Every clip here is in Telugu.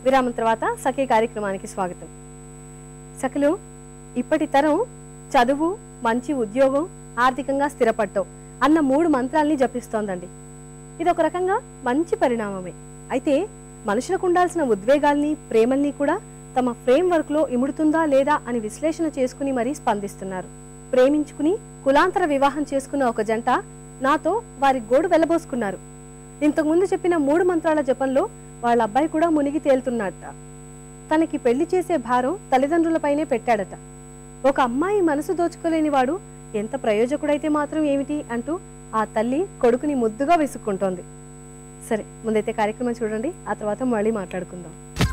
విరామం తర్వాత సఖీ కార్యక్రమానికి స్వాగతం సఖలు ఇప్పటి తరం చదువు మంచి ఉద్యోగం ఆర్థికంగా స్థిరపడటం అన్న మూడు మంత్రాల్ని జపిస్తోందండి ఇది ఒక రకంగా మంచి పరిణామమే అయితే మనుషులకు ఉండాల్సిన ఉద్వేగాల్ని ప్రేమల్ని కూడా తమ ఫ్రేమ్ వర్క్ లో ఇముడుతుందా లేదా అని విశ్లేషణ చేసుకుని మరీ స్పందిస్తున్నారు ప్రేమించుకుని కులాంతర వివాహం చేసుకున్న ఒక జంట నాతో వారి గోడు వెళ్లబోసుకున్నారు ఇంతకుముందు చెప్పిన మూడు మంత్రాల జపంలో వాళ్ళ అబ్బాయి కూడా మునిగి తేలుతున్నట్ట తనకి పెళ్లి చేసే భారం తల్లిదండ్రులపైనే పెట్టాడట ఒక అమ్మాయి మనసు దోచుకోలేని వాడు ఎంత ప్రయోజకుడైతే మాత్రం ఏమిటి అంటూ ఆ తల్లి కొడుకుని ముద్దుగా విసుక్కుంటోంది సరే ముందైతే కార్యక్రమం చూడండి ఆ తర్వాత మళ్ళీ మాట్లాడుకుందాం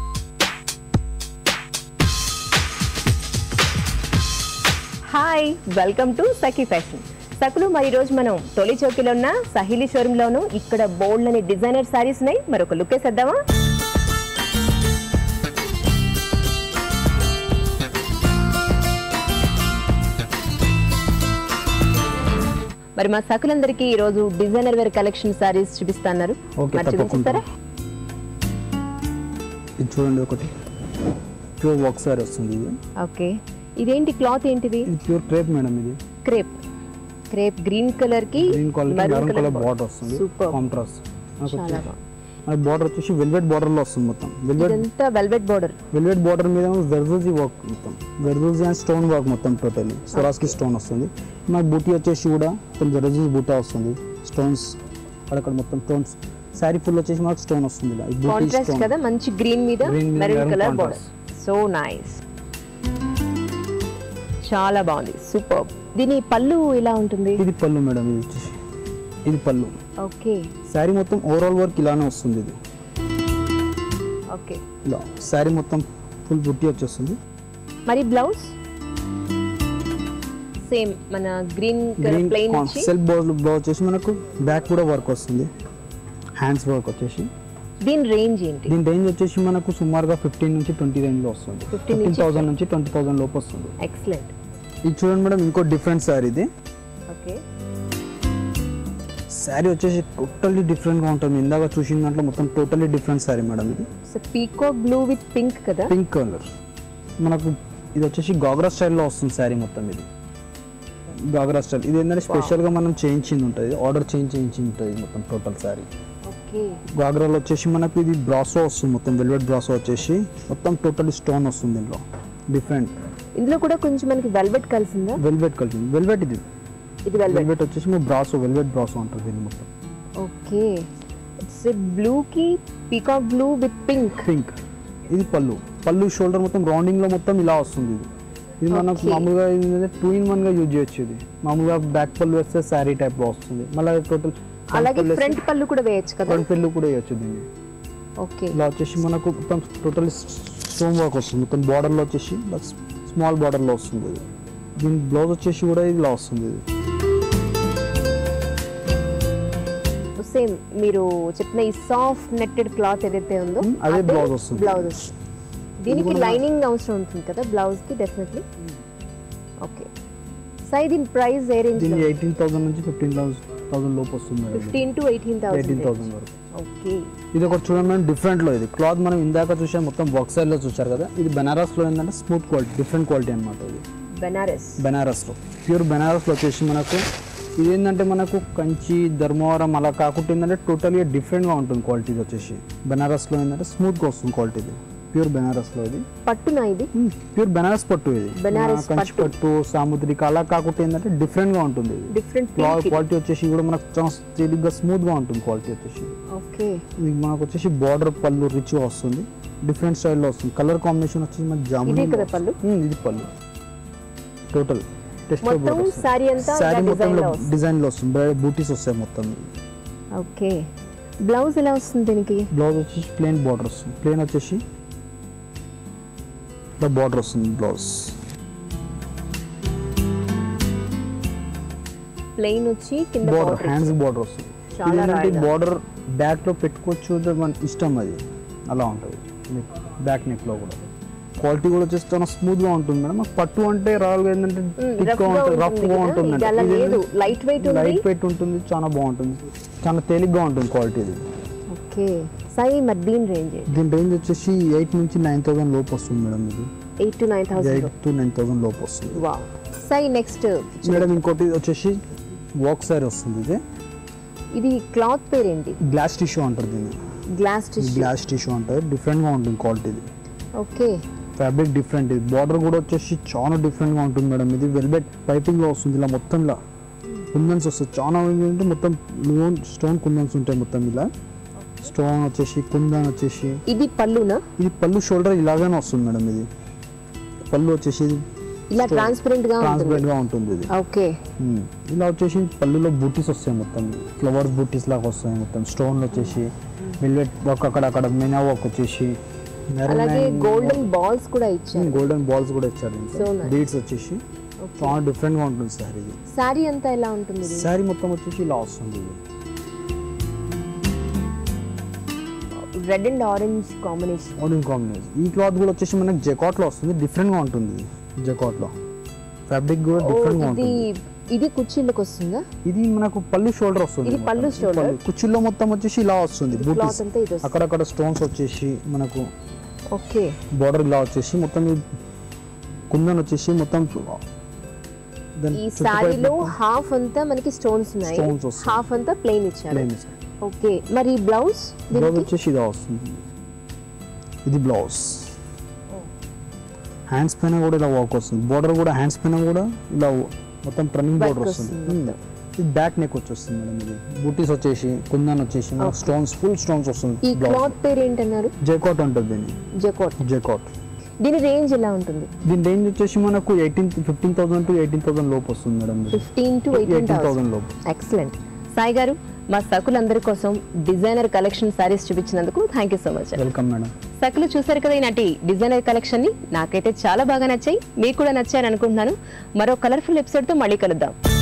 hi welcome to Sakhi fashion సకులు మరి రోజు మనం తొలి చౌకీలో ఉన్న సహిలి షోరూమ్ లోను ఇక్కడ బోల్డ్ అని డిజైనర్ సారీస్ ఉన్నాయి మరొక లుక్ వేసేద్దామా మరి మా సకులందరికీ ఈ రోజు డిజైనర్ వేర్ కలెక్షన్ సారీస్ చూపిస్తున్నారు ఓకే మరి తప్పకుండా చూపిస్తారా ఇది చూడండి ఒకటి ప్యూర్ వర్క్ సారీ వస్తుంది ఇది ఓకే ఇదేంటి క్లాత్ ఏంటిది ఇది ప్యూర్ క్రేప్ మేడం ఇది క్రేప్ క్రేప్ గ్రీన్ కలర్ కి green colour maroon colour border వస్తుంది సూపర్ కాంట్రాస్ట్ చాలా బాగుంది మనకి బార్డర్ వచ్చేసి వెల్వెట్ బార్డర్ లో వస్తుంది మొత్తం వెల్వెట్ ఇదంతా వెల్వెట్ బోర్డర్ వెల్వెట్ బార్డర్ మీద జర్దోజీ వర్క్ మొత్తం జర్దోజీ అండ్ స్టోన్ వర్క్ మొత్తం టోటల్లీ స్వరాస్కి స్టోన్ వస్తుంది మనకి బూటీ వచ్చేసి కూడా మొత్తం జర్దోజీ బూటా వస్తుంది స్టోన్స్ అక్కడ మొత్తం స్టోన్స్ శారీ ఫుల్ వచ్చేసి మనకు స్టోన్ వస్తుంది ఇలా ఈ బూటీ కాంట్రాస్ట్ స్టోన్ కదా మంచి గ్రీన్ మీద Green మీద maroon maroon colour border contrast. So nice చాలా బాగుంది సూపర్ దీని పళ్ళు ఇలా ఉంటుంది ఇది పళ్ళు మేడం ఇది వచ్చేసి ఇది పళ్ళు ఓకే శారీ మొత్తం ఓవరాల్ వర్క్ ఇలానే వస్తుంది ఇది ఓకే ఇలా శారీ మొత్తం ఫుల్ బుట్టి వచ్చేస్తుంది మరి బ్లౌజ్ సేమ్ మన గ్రీన్ కలర్ గ్రీన్ ప్లెయిన్ వచ్చి సెల్ఫ్ బ్లౌజ్ బ్లౌజ్ వచ్చేసి మనకు బ్యాక్ కూడా వర్క్ వస్తుంది హ్యాండ్స్ వర్క్ వచ్చేసి దీని రేంజ్ ఏంటి దీని రేంజ్ వచ్చేసి మనకు సుమారుగా ఫిఫ్టీన్ నుంచి ట్వంటీ రేంజ్లో వస్తుంది 15 ఫిఫ్టీన్ నుంచి థౌసండ్ నుంచి ట్వంటీ థౌసండ్ లోపు వస్తుంది ఎక్సలెంట్ ఇది చూడండి మేడం ఇంకో డిఫరెంట్ శారీ ఇది ఓకే శారీ వచ్చేసి టోటల్లీ డిఫరెంట్గా ఉంటుంది ఇందాక చూసిన దాంట్లో మొత్తం టోటల్లీ డిఫరెంట్ శారీ మేడం ఇది so peacock blue with pink కదా పింక్ కలర్ మనకు ఇది వచ్చేసి గాగ్రా స్టైల్లో వస్తుంది శారీ మొత్తం ఇది గాగ్రా స్టైల్ ఇది ఏంటంటే స్పెషల్గా మనం చేయించింది ఉంటుంది ఆర్డర్ చేంజ్ చేయించింది ఉంటుంది మొత్తం టోటల్ శారీ ఓకే గాగ్రాలో వచ్చేసి మనకు ఇది బ్రాసో వస్తుంది మొత్తం వెల్వెట్ బ్రాసో వచ్చేసి మొత్తం టోటల్ స్టోన్ వస్తుంది దీంట్లో డిఫరెంట్ ఇందులో కూడా కొంచెం మనకి వెల్వెట్ కలిసిందా వెల్వెట్ కలిసింది వెల్వెట్ ఇది ఇది వెల్వెట్ వెల్వెట్ వచ్చేసి మన బ్రాసో వెల్వెట్ బ్రాసో అంటారు దీన్ని మొత్తం ఓకే ఇట్స్ బ్లూ కి peacock blue with pink pink ఇది పళ్ళు పళ్ళు షోల్డర్ మొత్తం రౌండింగ్ లో మొత్తం ఇలా వస్తుంది ఇది ఇది మనకు Okay. మామూలుగా ఏంటంటే టూ ఇన్ వన్ గా యూజ్ చేయొచ్చు ఇది మామూలుగా బ్యాక్ పళ్ళు వేస్తే శారీ టైప్ లో వస్తుంది మళ్ళీ టోటల్ అలాగే ఫ్రంట్ పళ్ళు కూడా వేయచ్చు కదా ఫ్రంట్ పెళ్ళు కూడా వేయచ్చు దీన్ని ఓకే ఇలా వచ్చేసి మనకు మొత్తం టోటల్ స్టోన్ వర్క్ వస్తుంది మొత్తం బార్డర్లో వచ్చేసి స్మాల్ బార్డర్లో వస్తుంది ఇది దీని బ్లౌజ్ వచ్చేసి కూడా ఇలా వస్తుంది ఇది సేమ్ మీరు చెప్పిన ఈ సాఫ్ట్ నెట్టెడ్ క్లాత్ ఏదైతే ఉందో Hmm, అదే blouse వస్తుంది. బ్లౌజ్ దీనికి లైనింగ్ అవసరం ఉంటుంది కదా బ్లౌజ్ కి డెఫినెట్లీ ఓకే సై దీని ప్రైస్ ఏ రేంజ్ దీనికి ఎయిటీన్ థౌసండ్ నుంచి ఫిఫ్టీన్ థౌసండ్ లోపు వస్తుంది madam fifteen to eighteen eighteen thousand thousand వరకు ఓకే ఇది ఒకటి చూడండి మేడం డిఫరెంట్లో ఇది క్లాత్ మనం ఇందాక చూసాం మొత్తం వర్క్ సైడ్లో చూసారు కదా ఇది బెనారస్లో ఏంటంటే స్మూత్ క్వాలిటీ డిఫరెంట్ క్వాలిటీ అనమాట ఇది బెనారస్ బెనారస్లో ప్యూర్ బెనారస్లో వచ్చేసి మనకు ఇది ఏంటంటే మనకు కంచి ధర్మవరం అలా కాకుండా ఏంటంటే టోటల్గా డిఫరెంట్గా ఉంటుంది క్వాలిటీ ఇది వచ్చేసి బెనారస్లో ఏంటంటే స్మూత్గా వస్తుంది క్వాలిటీ ఇది ప్యూర్ బెనారస్లో ఇది పట్టునా ఇది ప్యూర్ బెనారస్ పట్టు ఇది బెనారస్ మన కంచి పట్టు సాముద్రిక అలా కాకుండా ఏంటంటే డిఫరెంట్గా ఉంటుంది ఇది డిఫరెంట్ క్వాలిటీ వచ్చేసి కూడా మనకు చాలా తేలిగ్గా స్మూత్గా ఉంటుంది క్వాలిటీ వచ్చేసి ఓకే ఇది మనకు వచ్చేసి బార్డర్ పళ్ళు రిచ్గా వస్తుంది డిఫరెంట్ స్టైల్లో వస్తుంది కలర్ కాంబినేషన్ వచ్చేసి మనకి జామున్ ఇదే కదా పళ్ళు ఇది పళ్ళు టోటల్ టెస్ట్ మొత్తం సారీ అంతా శారీ మొత్తం డిజైన్ లో వస్తుంది డిజైన్లో వస్తుంది బూటీస్ వస్తాయి మొత్తం ఓకే బ్లౌజ్ ఎలా వస్తుంది దీనికి బ్లౌజ్ వచ్చేసి ప్లెయిన్ బార్డర్ వస్తుంది ప్లెయిన్ వచ్చేసి ఇట్లా బార్డర్ వస్తుంది బ్లౌజ్ ప్లెయిన్ వచ్చి కింద బార్డర్ border. హ్యాండ్స్ బార్డర్ వస్తుంది చాలా రాయగా. బార్డర్ బ్యాక్ లో పెట్టుకోవచ్చు అది మన ఇష్టం అది అలా ఉంటుంది బ్యాక్ నెక్ లో కూడా క్వాలిటీ కూడా వచ్చేసి చాలా స్మూత్ గా ఉంటుంది మేడం మాకు పట్టు అంటే రావాలి ఏంటంటే మ్, thick rough గా గా ఉంటుంది రఫ్ ఉంటుంది గా కదా, ఉంటుంది ఇది అలా లేదు లైట్ వెయిట్ ఉంది లైట్ వెయిట్ ఉంటుంది చాలా బాగుంటుంది చాలా తేలిగ్గా ఉంటుంది క్వాలిటీ ఇది ఓకే సాయి మరి దీని రేంజ్ దీని రేంజ్ వచ్చేసి ఎయిట్ నుంచి నైన్ థౌసండ్ లోపు వస్తుంది మేడం ఇది eight to nine thousand eight to nine thousand లోపు వస్తుంది వా సాయి నెక్స్ట్ మేడం ఇంకోటి వచ్చేసి వాక్ సారీ వస్తుంది ఇది ఇది క్లాత్ పేరేంటి గ్లాస్ టిష్యూ అంటారు దీన్ని గ్లాస్ టిష్యూ గ్లాస్ టిష్యూ అంటారు డిఫరెంట్గా ఉంటుంది క్వాలిటీ ఇది ఓకే ఫ్యాబ్రిక్ డిఫరెంట్ ఇది బార్డర్ కూడా వచ్చేసి చాలా డిఫరెంట్గా ఉంటుంది మేడం ఇది వెల్వెట్ పైపింగ్లో వస్తుంది ఇలా మొత్తం ఇలా కుందన్స్ వస్తుంది చాలా ఏంటంటే మొత్తం లోన్ స్టోన్ కుందన్స్ ఉంటాయి మొత్తం ఇలా స్టోన్ వచ్చేసి కుందన్ వచ్చేసి ఇది పళ్ళునా ఇది పళ్ళు షోల్డర్ ఇలాగానే వస్తుంది మేడం ఇది పళ్ళు వచ్చేసి ఇది ఇలా ట్రాన్స్పరెంట్ గా ఉంటుంది ట్రాన్స్పరెంట్ గా ఉంటుంది ఇది ఓకే ఉమ్. ఇలా వచ్చేసి పళ్ళులో బూటీస్ వస్తాయి మొత్తం ఫ్లవర్స్ బూటీస్ లాగా వస్తాయి మొత్తం స్టోన్ వచ్చేసి వెల్వెట్ వర్క్ అక్కడ అక్కడ మెనా వర్క్ వచ్చేసి అలాగే గోల్డెన్ బాల్స్ కూడా ఇచ్చారు గోల్డెన్ బాల్స్ కూడా ఇచ్చారు So nice. బీడ్స్ వచ్చేసి చాలా డిఫరెంట్ గా ఉంటుంది సార్ ఇది శారీ అంతా ఎలా ఉంటుంది ఇది శారీ మొత్తం వచ్చేసి ఇలా వస్తుంది ఇది red and orange combination orange combination ఈ క్లాత్ కూడా వచ్చేసి మనకి జెకాట్ లో వస్తుంది డిఫరెంట్ గా ఉంటుంది జెకాట్ లో ఫ్యాబ్రిక్ కూడా ఓ డిఫరెంట్ గా ఇది ఉంటుంది ఇది కుర్చీలకు వస్తుందా ఇది మనకు పళ్ళు షోల్డర్ వస్తుంది ఇది పళ్ళు మొత్తం. shoulder. పళ్ళు. కుర్చీలో మొత్తం వచ్చేసి ఇలా వస్తుంది క్లాత్ బూటీస్ అంతా ఇది వస్తుంది అక్కడక్కడ స్టోన్స్ వచ్చేసి మనకు ఓకే బార్డర్ ఇలా వచ్చేసి మొత్తం ఈ కుందన్ వచ్చేసి మొత్తం దాని ఈ చుట్టుపక్కల శారీలో మొత్తం హాఫ్ అంతా మనకి స్టోన్స్ ఉన్నాయి Stones వస్తాయి. హాఫ్ అంతా ప్లెయిన్ ఇచ్చారు plain ఇస్తారు. ఓకే మరి బ్లౌజ్ బ్లౌజ్ వచ్చేసి ఇలా వస్తుంది ఇది బ్లౌజ్ హ్యాండ్స్ పైన కూడా ఇలా వర్క్ వస్తుంది బోర్డర్ కూడా హ్యాండ్స్ పైన కూడా ఇలా మొత్తం టర్నింగ్ Work బోర్డర్ వస్తుంది వస్తుంది మొత్తం. ఇది బ్యాక్ నెక్ వచ్చేస్తుంది మేడం ఇది బూటీస్ వచ్చేసి కుందన్ వచ్చేసి Okay. స్టోన్స్ ఫుల్ స్టోన్స్ ఈ వస్తుంది బ్లౌజ్ క్లాత్ పేరు ఏంటన్నారు జేకాట్ ఉంటుంది దీన్ని జకోట్ జేకాట్ దీని రేంజ్ ఎలా ఉంటుంది దీని రేంజ్ వచ్చేసి మనకు eighteen fifteen thousand to eighteen thousand లోపు వస్తుంది madam fifteen to eighteen eighteen thousand లోపు ఎక్సలెంట్ సాయి గారు మా సకులందరి కోసం డిజైనర్ కలెక్షన్ సారీస్ చూపించినందుకు thank you so much welcome madam సకులు చూసారు కదా ఈనాటి డిజైనర్ కలెక్షన్ ని నాకైతే చాలా బాగా నచ్చాయి మీకు కూడా నచ్చాయని అనుకుంటున్నాను మరో కలర్ఫుల్ ఎపిసోడ్ తో మళ్ళీ కలుద్దాం